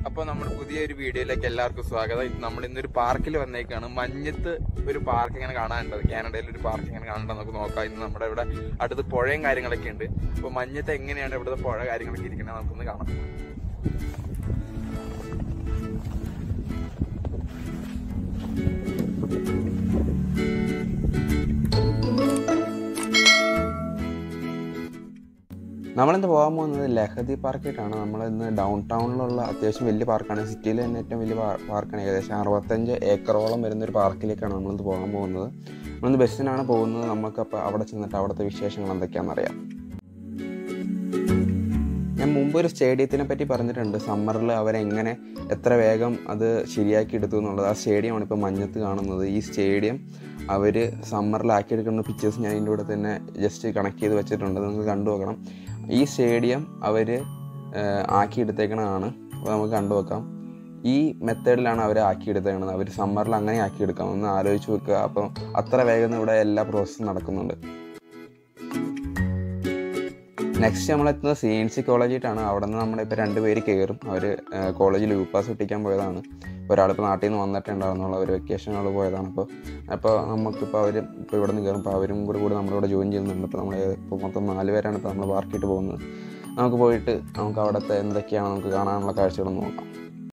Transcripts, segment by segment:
അപ്പോൾ നമ്മുടെ പുതിയൊരു വീഡിയോയിലേക്ക് എല്ലാവർക്കും സ്വാഗതം ഇത് നമ്മൾ ഇന്നൊരു പാർക്കിൽ വന്നേക്കാണ് മഞ്ഞത്ത് ഒരു പാർക്ക് ഇങ്ങനെ കാണാനുണ്ട് കാനഡയിൽ ഒരു പാർക്ക് ഇങ്ങനെ കാണാനുണ്ട് നമുക്ക് നോക്കാം ഇന്ന് നമ്മുടെ ഇവിടെ അടുത്ത് പുഴയും കാര്യങ്ങളൊക്കെ ഉണ്ട് അപ്പോൾ മഞ്ഞത്ത് എങ്ങനെയാണ് ഇവിടുത്തെ പുഴ കാര്യങ്ങളൊക്കെ ഇരിക്കുന്നത് നമുക്കൊന്ന് കാണാം നമ്മളിന്ന് പോകാൻ പോകുന്നത് ലഹദി പാർക്കായിട്ടാണ് നമ്മൾ ഇന്ന് ഡൗൺ ടൗണിലുള്ള അത്യാവശ്യം വലിയ പാർക്കാണ് സിറ്റിയിൽ തന്നെ ഏറ്റവും വലിയ പാ- പാർക്കാണ് ഏകദേശം അറുപത്തഞ്ച് ഏക്കറോളം വരുന്ന ഒരു പാർക്കിലേക്കാണ് നമ്മളിന്ന് പോകാൻ പോകുന്നത് നമ്മളിന്ന് ബസ്സിനാണ് പോകുന്നത് നമുക്കപ്പോൾ അവിടെ ചെന്നിട്ട് അവിടുത്തെ വിശേഷങ്ങൾ എന്തൊക്കെയാണെന്ന് അറിയാം ഞാൻ മുമ്പ് ഒരു സ്റ്റേഡിയത്തിനെ പറ്റി പറഞ്ഞിട്ടുണ്ട് സമ്മറിൽ അവരെങ്ങനെ എത്ര വേഗം അത് ശരിയാക്കി എടുത്തു എന്നുള്ളത് ആ സ്റ്റേഡിയമാണ് ഇപ്പോൾ മഞ്ഞത്ത് കാണുന്നത് ഈ സ്റ്റേഡിയം അവർ സമ്മറിലാക്കിയെടുക്കുന്ന പിക്ചേഴ്സ് ഞാൻ ഇതിൻ്റെ കൂടെ തന്നെ ജസ്റ്റ് കണക്ട് ചെയ്ത് വെച്ചിട്ടുണ്ട് നിങ്ങൾക്ക് കണ്ടു നോക്കണം ഈ സ്റ്റേഡിയം അവർ ആക്കിയെടുത്തേക്കണതാണ് അപ്പോൾ നമുക്ക് കണ്ടു നോക്കാം ഈ മെത്തേഡിലാണ് അവർ ആക്കിയെടുത്തേക്കണത് അവർ സമ്മറിൽ അങ്ങനെ ആക്കിയെടുക്കാം ഒന്ന് ആലോചിച്ച് വെക്കുക അപ്പം അത്ര വേഗം ഇവിടെ എല്ലാ പ്രോസസ്സും നടക്കുന്നുണ്ട് നെക്സ്റ്റ് നമ്മളെത്തുന്നത് സി എൻ സി കോളേജിട്ടാണ് അവിടെ നിന്ന് നമ്മളിപ്പോൾ രണ്ട് പേര് കയറും അവർ കോളേജിൽ യൂപ്പാസ് ഒട്ടിക്കാൻ പോയതാണ് ഒരാളിപ്പോൾ നാട്ടിൽ നിന്ന് വന്നിട്ടുണ്ടായിരുന്നുള്ള ഒരു വെക്കേഷനുകൾ പോയതാണ് അപ്പോൾ അപ്പോൾ നമുക്കിപ്പോൾ അവർ ഇപ്പോൾ ഇവിടെ നിന്ന് കയറും അപ്പോൾ അവരും കൂടെ കൂടി നമ്മളിവിടെ ജോയിൻ ചെയ്യുന്നുണ്ട് അപ്പോൾ നമ്മൾ ഇപ്പോൾ മൊത്തം നാല് പേരാണ് ഇപ്പോൾ നമ്മൾ പാർക്കിയിട്ട് പോകുന്നത് നമുക്ക് പോയിട്ട് നമുക്ക് അവിടുത്തെ എന്തൊക്കെയാണ് നമുക്ക് കാണാനുള്ള കാഴ്ചകളൊന്ന് നോക്കാം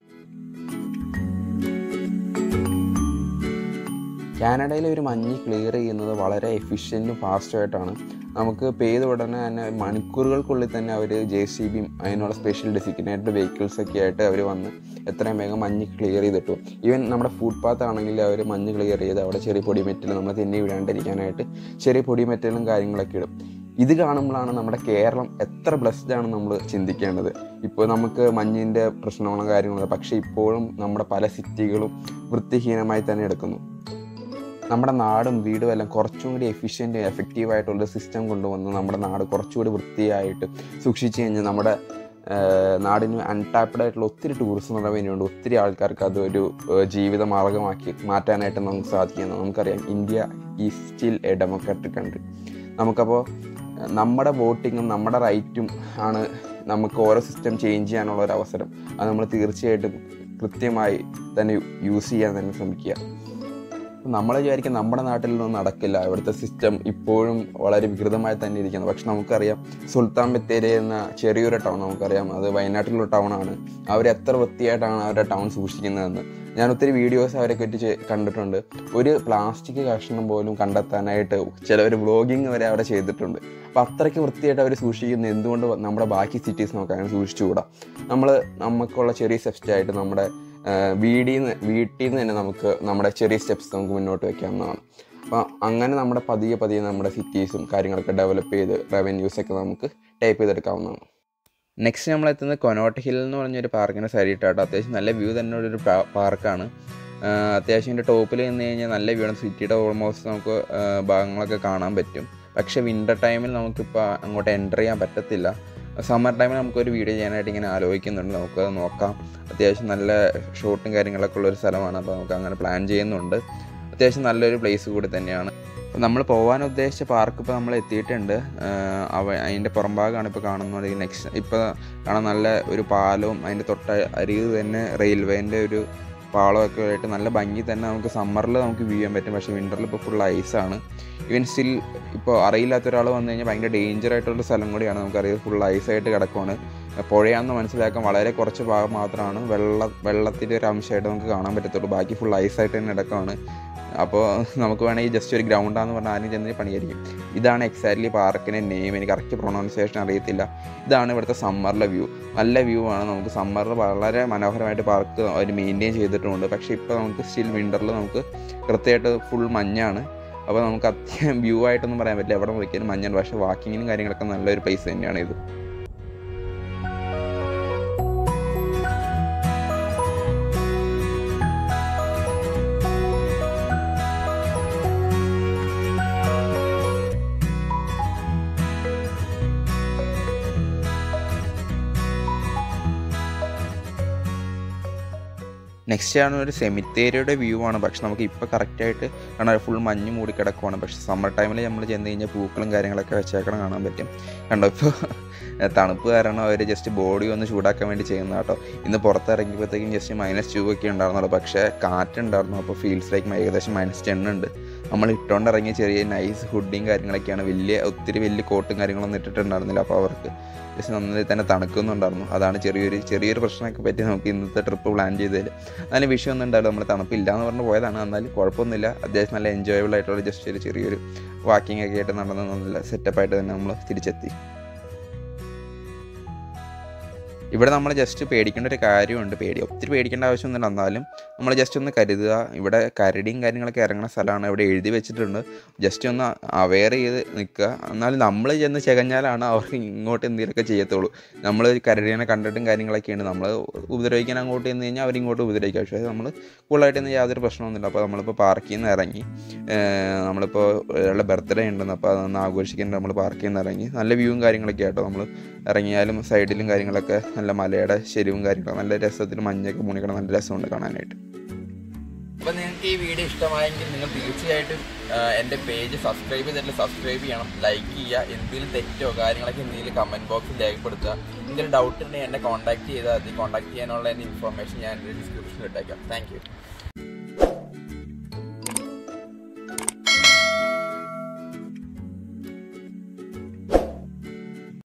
കാനഡയിൽ ഒരു മഞ്ഞ് ക്ലിയർ ചെയ്യുന്നത് വളരെ എഫിഷ്യൻറ്റും ഫാസ്റ്റുമായിട്ടാണ് നമുക്ക് പെയ്ത ഉടനെ തന്നെ മണിക്കൂറുകൾക്കുള്ളിൽ തന്നെ അവർ ജെ സി ബിയും അതിനുള്ള സ്പെഷ്യൽ ഡെസിഗ്നേറ്റഡ് വെഹിക്കിൾസ് ഒക്കെ ആയിട്ട് അവർ വന്ന് എത്രയും വേഗം മഞ്ഞ് ക്ലിയർ ചെയ്തിട്ടു ഈവൻ നമ്മുടെ ഫുട്പാത്ത് ആണെങ്കിൽ അവർ മഞ്ഞ് ക്ലിയർ ചെയ്ത് അവിടെ ചെറിയ പൊടി മെറ്റൽ നമ്മൾ തെന്നി വിടാണ്ടിരിക്കാനായിട്ട് ചെറിയ പൊടി മെറ്റലും കാര്യങ്ങളൊക്കെ ഇടും ഇത് കാണുമ്പോഴാണ് നമ്മുടെ കേരളം എത്ര ബ്ലെസ്ഡ് ആണ് നമ്മൾ ചിന്തിക്കേണ്ടത് ഇപ്പോൾ നമുക്ക് മഞ്ഞിൻ്റെ പ്രശ്നങ്ങളും കാര്യങ്ങളും പക്ഷേ ഇപ്പോഴും നമ്മുടെ പല സിറ്റികളും വൃത്തിഹീനമായി തന്നെ എടുക്കുന്നു നമ്മുടെ നാടും വീടും എല്ലാം കുറച്ചും കൂടി എഫിഷ്യൻ്റ് എഫക്റ്റീവ് ആയിട്ടുള്ള സിസ്റ്റം കൊണ്ടുവന്ന് നമ്മുടെ നാട് കുറച്ചുകൂടി വൃത്തിയായിട്ട് സൂക്ഷിച്ചു കഴിഞ്ഞാൽ നമ്മുടെ ആഹ്, നാടിന് അൺടാപ്ഡ് ആയിട്ടുള്ള ഒത്തിരി ടൂറിസം റവന്യൂണ്ട് ഒത്തിരി ആൾക്കാർക്ക് അതൊരു ആഹ്, ജീവിത മാർഗമാക്കി മാറ്റാനായിട്ട് നമുക്ക് സാധിക്കുന്നു നമുക്കറിയാം ഇന്ത്യ ഈ സ്റ്റിൽ എ ഡെമോക്രാറ്റിക് കൺട്രി നമുക്കപ്പോൾ നമ്മുടെ വോട്ടിങ്ങും നമ്മുടെ റൈറ്റും ആണ് നമുക്ക് ഓരോ സിസ്റ്റം ചേഞ്ച് ചെയ്യാനുള്ള ഒരു അവസരം അത് നമ്മൾ തീർച്ചയായിട്ടും കൃത്യമായി തന്നെ യൂസ് ചെയ്യാൻ തന്നെ ശ്രമിക്കുക നമ്മൾ വിചാരിക്കും നമ്മുടെ നാട്ടിലൊന്നും നടക്കില്ല ഇവിടുത്തെ സിസ്റ്റം ഇപ്പോഴും വളരെ വികൃതമായി തന്നെ ഇരിക്കുന്നു പക്ഷെ നമുക്കറിയാം സുൽത്താൻ ബത്തേരി എന്ന ചെറിയൊരു ടൗൺ നമുക്കറിയാം അത് വയനാട്ടിലുള്ള ടൗൺ ആണ് അവർ എത്ര വൃത്തിയായിട്ടാണ് അവരുടെ ടൗൺ സൂക്ഷിക്കുന്നതെന്ന് ഞാൻ ഒത്തിരി വീഡിയോസ് അവരെ പറ്റി ചെ- കണ്ടിട്ടുണ്ട് ഒരു പ്ലാസ്റ്റിക് കഷ്ണം പോലും കണ്ടെത്താനായിട്ട് ചിലവർ വ്ളോഗിങ് വരെ അവിടെ ചെയ്തിട്ടുണ്ട് അപ്പോൾ അത്രയ്ക്ക് വൃത്തിയായിട്ട് അവർ സൂക്ഷിക്കുന്നത് എന്തുകൊണ്ട് നമ്മുടെ ബാക്കി സിറ്റീസ് നമുക്ക് അങ്ങനെ സൂക്ഷിച്ചുകൂടാ നമ്മൾ നമുക്കുള്ള ചെറിയ സ്റ്റെപ്സ് ആയിട്ട് നമ്മുടെ വീടിൽ നിന്ന് വീട്ടിൽ നിന്ന് തന്നെ നമുക്ക് നമ്മുടെ ചെറിയ സ്റ്റെപ്സ് നമുക്ക് മുന്നോട്ട് വെക്കാവുന്നതാണ് അപ്പോൾ അങ്ങനെ നമ്മുടെ പതിയെ പതിയെ നമ്മുടെ സിറ്റീസും കാര്യങ്ങളൊക്കെ ഡെവലപ്പ് ചെയ്ത് റവന്യൂസൊക്കെ നമുക്ക് ടൈപ്പ് ചെയ്തെടുക്കാവുന്നതാണ് നെക്സ്റ്റ് നമ്മൾ എത്തുന്നത് കൊനോട്ട് ഹിൽ എന്ന് പറഞ്ഞൊരു പാർക്കിൻ്റെ സൈഡിട്ടാട്ടോ അത്യാവശ്യം നല്ല വ്യൂ തന്നെ ഉള്ളൊരു പാ- പാർക്കാണ് ആഹ് അത്യാവശ്യം ഇതിൻ്റെ ടോപ്പിൽ നിന്ന് കഴിഞ്ഞാൽ നല്ല വ്യൂ ആണ് സിറ്റിയുടെ ഓൾമോസ്റ്റ് നമുക്ക് ആഹ് ഭാഗങ്ങളൊക്കെ കാണാൻ പറ്റും പക്ഷേ വിൻ്റർ ടൈമിൽ നമുക്കിപ്പോൾ അങ്ങോട്ട് എൻ്റർ ചെയ്യാൻ പറ്റത്തില്ല സമ്മർ ടൈമിൽ നമുക്കൊരു വീഡിയോ ചെയ്യാനായിട്ട് ഇങ്ങനെ ആലോചിക്കുന്നുണ്ട് നമുക്കത് നോക്കാം അത്യാവശ്യം നല്ല ഷൂട്ടും കാര്യങ്ങളൊക്കെ ഉള്ളൊരു സ്ഥലമാണ് അപ്പോൾ നമുക്ക് അങ്ങനെ പ്ലാൻ ചെയ്യുന്നുണ്ട് അത്യാവശ്യം നല്ലൊരു പ്ലേസ് കൂടി തന്നെയാണ് അപ്പോൾ നമ്മൾ പോകാൻ ഉദ്ദേശിച്ച പാർക്ക് ഇപ്പോൾ നമ്മൾ എത്തിയിട്ടുണ്ട് ആഹ് അവ അതിൻ്റെ പുറംഭാഗമാണ് ഇപ്പോൾ കാണുന്നത് ഈ നെക്സ്റ്റ് ഇപ്പോൾ കാണാൻ നല്ല ഒരു പാലവും അതിൻ്റെ തൊട്ട അരികെ തന്നെ റെയിൽവേൻ്റെ ഒരു പാളമൊക്കെ ആയിട്ട് നല്ല ഭംഗി തന്നെ നമുക്ക് സമ്മറിൽ നമുക്ക് വ്യൂ ചെയ്യാൻ പറ്റും പക്ഷേ വിൻ്ററിൽ ഇപ്പോൾ ഫുൾ ഐസാണ് ഈവൻ സ്റ്റിൽ ഇപ്പോൾ അറിയില്ലാത്ത ഒരാൾ വന്നു കഴിഞ്ഞാൽ ഭയങ്കര ഡേഞ്ചർ ആയിട്ടുള്ള സ്ഥലം കൂടിയാണ് നമുക്കറിയാം ഫുൾ ഐസായിട്ട് കിടക്കുവാണ് പുഴയാണെന്ന് മനസ്സിലാക്കാൻ വളരെ കുറച്ച് ഭാഗം മാത്രമാണ് വെള്ള വെള്ളത്തിൻ്റെ ഒരു അംശമായിട്ട് നമുക്ക് കാണാൻ പറ്റത്തുള്ളൂ ബാക്കി ഫുൾ ഐസായിട്ട് തന്നെ കിടക്കുവാണ് അപ്പോൾ നമുക്ക് വേണമെങ്കിൽ ജസ്റ്റ് ഒരു ഗ്രൗണ്ടാന്ന് പറഞ്ഞാൽ ആരും ചെന്ന് പണിയായിരിക്കും ഇതാണ് എക്സാക്ട്ലി പാർക്കിൻ്റെ നെയിം എനിക്ക് കറക്റ്റ് പ്രൊണൗൺസിയേഷൻ അറിയത്തില്ല ഇതാണ് ഇവിടുത്തെ സമ്മറിലെ വ്യൂ നല്ല വ്യൂ ആണ് നമുക്ക് സമ്മറിൽ വളരെ മനോഹരമായിട്ട് പാർക്ക് അവർ മെയിൻറ്റെയിൻ ചെയ്തിട്ടുമുണ്ട് പക്ഷേ ഇപ്പോൾ നമുക്ക് സ്റ്റിൽ വിൻ്ററിൽ നമുക്ക് കൃത്യമായിട്ട് ഫുൾ മഞ്ഞാണ് അപ്പോൾ നമുക്ക് അത്യാവശ്യം വ്യൂ ആയിട്ടൊന്നും പറയാൻ പറ്റില്ല എവിടെ നോക്കിയാലും മഞ്ഞാണ് പക്ഷേ വാക്കിങ്ങിനും കാര്യങ്ങളൊക്കെ നല്ലൊരു പ്ലേസ് തന്നെയാണ് ഇത് നെക്സ്റ്റ് ആണ് ഒരു സെമിത്തേരിയുടെ വ്യൂ ആണ് പക്ഷെ നമുക്ക് ഇപ്പോൾ കറക്റ്റായിട്ട് കാണാൻ ഫുൾ മഞ്ഞ് മൂടി കിടക്കുവാണ് പക്ഷെ സമ്മർ ടൈമിൽ നമ്മൾ ചെന്ന് കഴിഞ്ഞാൽ പൂക്കളും കാര്യങ്ങളൊക്കെ വെച്ചേക്കണം കാണാൻ പറ്റും കണ്ടോ ഇപ്പോൾ തണുപ്പ് കാരണം അവർ ജസ്റ്റ് ബോഡി ഒന്ന് ചൂടാക്കാൻ വേണ്ടി ചെയ്യുന്ന കേട്ടോ ഇന്ന് പുറത്തിറങ്ങിയപ്പോഴത്തേക്കും ജസ്റ്റ് മൈനസ് ടു ഒക്കെ ഉണ്ടായിരുന്നുള്ളൂ പക്ഷേ കാറ്റുണ്ടായിരുന്നു അപ്പോൾ ഫീൽസ് ലൈക്ക് ഏകദേശം മൈനസ് ടെൻ ഉണ്ട് നമ്മൾ ഇട്ടുകൊണ്ട് ഇറങ്ങിയ ചെറിയ നൈസ് ഹുഡിയും കാര്യങ്ങളൊക്കെയാണ് വലിയ ഒത്തിരി വലിയ കോട്ടും കാര്യങ്ങളൊന്നും ഇട്ടിട്ടുണ്ടായിരുന്നില്ല അപ്പോൾ അവർക്ക് ജസ്റ്റ് നന്നായി തന്നെ തണുക്കുന്നുണ്ടായിരുന്നു അതാണ് ചെറിയൊരു ചെറിയൊരു പ്രശ്നമൊക്കെ പറ്റി നമുക്ക് ഇന്നത്തെ ട്രിപ്പ് പ്ലാൻ ചെയ്തതിൽ അതിന് വിഷയമൊന്നും ഉണ്ടാവില്ല നമ്മൾ തണുപ്പില്ല എന്ന് പറഞ്ഞ് പോയതാണ് എന്നാലും കുഴപ്പമൊന്നുമില്ല അത്യാവശ്യം നല്ല എൻജോയബിൾ ആയിട്ടുള്ള ജസ്റ്റ് ഒരു ചെറിയൊരു വാക്കിംഗ് ഒക്കെ ആയിട്ട് നടന്ന് നല്ല സെറ്റപ്പായിട്ട് തന്നെ നമ്മൾ തിരിച്ചെത്തി ഇവിടെ നമ്മൾ ജസ്റ്റ് പേടിക്കേണ്ട ഒരു കാര്യമുണ്ട് പേടി ഒത്തിരി പേടിക്കേണ്ട ആവശ്യമൊന്നുമില്ല എന്നാലും നമ്മൾ ജസ്റ്റ് ഒന്ന് കരുതുക ഇവിടെ കരടിയും കാര്യങ്ങളൊക്കെ ഇറങ്ങുന്ന സ്ഥലമാണ് ഇവിടെ എഴുതി വെച്ചിട്ടുണ്ട് ജസ്റ്റ് ഒന്ന് അവെയർ ചെയ്ത് നിൽക്കുക എന്നാലും നമ്മൾ ചെന്ന് ചെകഞ്ഞാലാണ് അവർക്ക് ഇങ്ങോട്ട് എന്തെങ്കിലുമൊക്കെ ചെയ്യത്തുള്ളൂ നമ്മൾ കരടിനെ കണ്ടിട്ടും കാര്യങ്ങളൊക്കെയാണ് നമ്മൾ ഉപദ്രവിക്കാൻ അങ്ങോട്ട് ചെന്ന് കഴിഞ്ഞാൽ അവരിങ്ങോട്ട് ഉപദ്രവിക്കുക പക്ഷേ നമ്മൾ കൂളായിട്ട് നിന്ന് യാതൊരു പ്രശ്നമൊന്നുമില്ല അപ്പോൾ നമ്മളിപ്പോൾ പാർക്കിൽ നിന്ന് ഇറങ്ങി ഏഹ് നമ്മളിപ്പോൾ ഒരാളുടെ ബർത്ത്ഡേ ഉണ്ടെന്ന് അപ്പോൾ അതൊന്ന് ആഘോഷിക്കാൻ നമ്മൾ പാർക്കിൽ നിന്ന് ഇറങ്ങി നല്ല വ്യൂവും കാര്യങ്ങളൊക്കെ ആട്ടോ നമ്മൾ ഇറങ്ങിയാലും സൈഡിലും കാര്യങ്ങളൊക്കെ നല്ല മലയുടെ ശരിവും കാര്യങ്ങളൊക്കെ നല്ല രസത്തിൽ മഞ്ഞൊക്കെ മൂണിക്കണം നല്ല രസമുണ്ട് കാണാനായിട്ട് അപ്പോൾ നിങ്ങൾക്ക് ഈ വീഡിയോ ഇഷ്ടമായെങ്കിൽ നിങ്ങൾ തീർച്ചയായിട്ടും ആ, എൻ്റെ പേജ് സബ്സ്ക്രൈബ് ചെയ്തിട്ട് സബ്സ്ക്രൈബ് ചെയ്യണം ലൈക്ക് ചെയ്യുക എന്തെങ്കിലും തെറ്റോ കാര്യങ്ങളൊക്കെ എന്തെങ്കിലും കമൻറ്റ് ബോക്സിൽ രേഖപ്പെടുത്തുക എന്തെങ്കിലും ഡൗട്ട് ഉണ്ടെങ്കിൽ എന്നെ കോൺടാക്ട് ചെയ്താൽ മതി കോൺടാക്ട് ചെയ്യാനുള്ള എൻ്റെ ഇൻഫർമേഷൻ ഞാൻ എൻ്റെ ഡിസ്ക്രിപ്ഷനിൽ ഇട്ടേക്കാം താങ്ക് യു